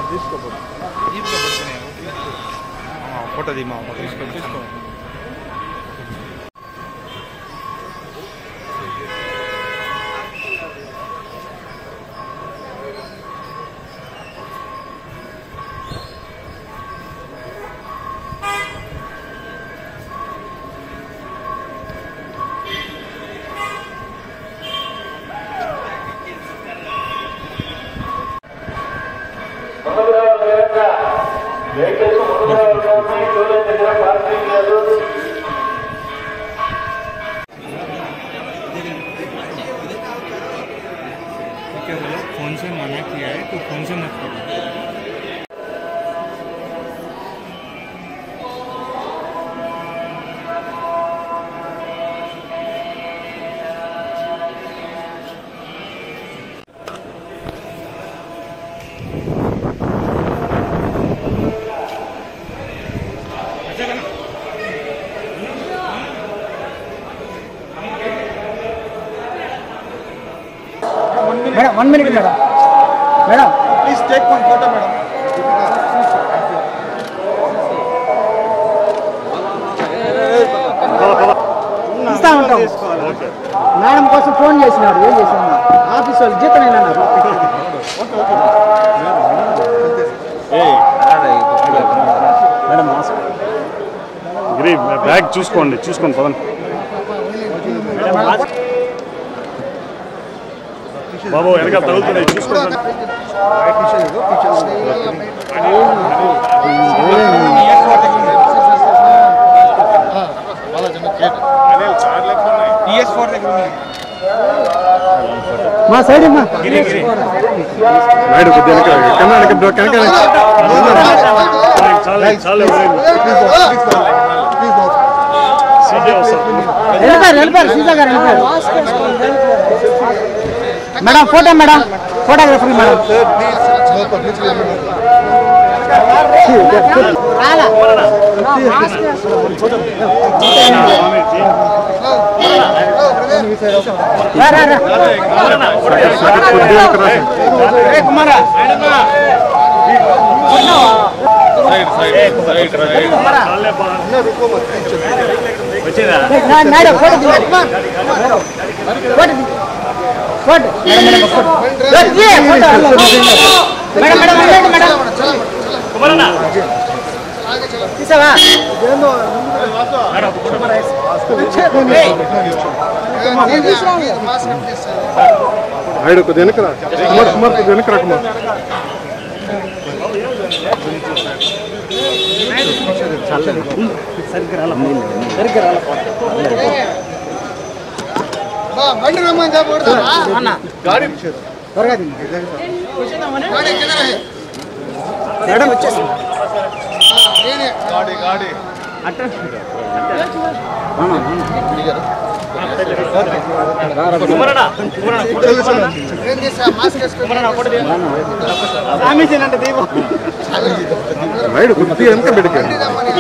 Photo దిమా తీసుకో తీసుకో क्या बोला फोन से मना किया है तो फोन से मत करो madam one minute madam madam please take one photo madam ఇస్తా ఉంటాం మేడం కోసం ఫోన్ చేసినారు ఏం చేసాను ఆఫీస్ వాళ్ళు జీతం అన్నారు గిరి బ్యాగ్ చూసుకోండి చూసుకోండి పదండి బాబు వెనక తగులుతున్నాయి చూసుకోండి టీఎస్ ఫోర్ దగ్గర ఉంది మా సైడ్ అమ్మా నాయుడు కొద్దిగా వెనక కెమెరా వెనక బ్రో, వెనక చాలు చాలు సీజే వస్తారు వెళ్ళిపోయారు వెళ్ళిపోయారు సీతా గారు వెళ్ళిపోయారు madam photo madam photographer madam రాలా రా, రా, రా. కొద్దిగా వెనక రా. చాలే బా. ఏ, నా- నాయుడు ఫోటో దిగు. ఫోటో దిగు. ఫోటో మేడం మేడం ఒక ఫోటో ఏ, ఏ, ఫోటో మేడం మేడం ఉండండి మేడం తీసావా నాయుడు కొద్దిగా వెనక రా కుమార్ కుమార్ కొద్దిగా వెనక రా కుమార్ అన్న త్వరగా దిగు. మేడం వచ్చేసి నాయుడు కొద్దిగా వెనక పెట్టుకోండి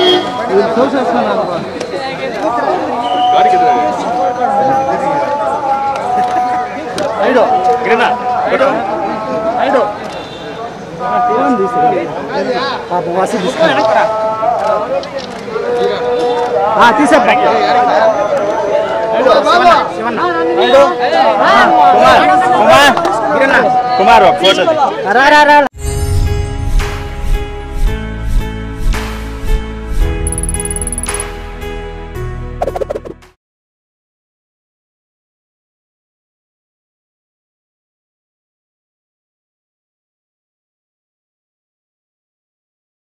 పాపం వాసి తీసుకురా. ఆ, తీసా కుమార్ కుమార్ ఒక ఫోటో రా రా రా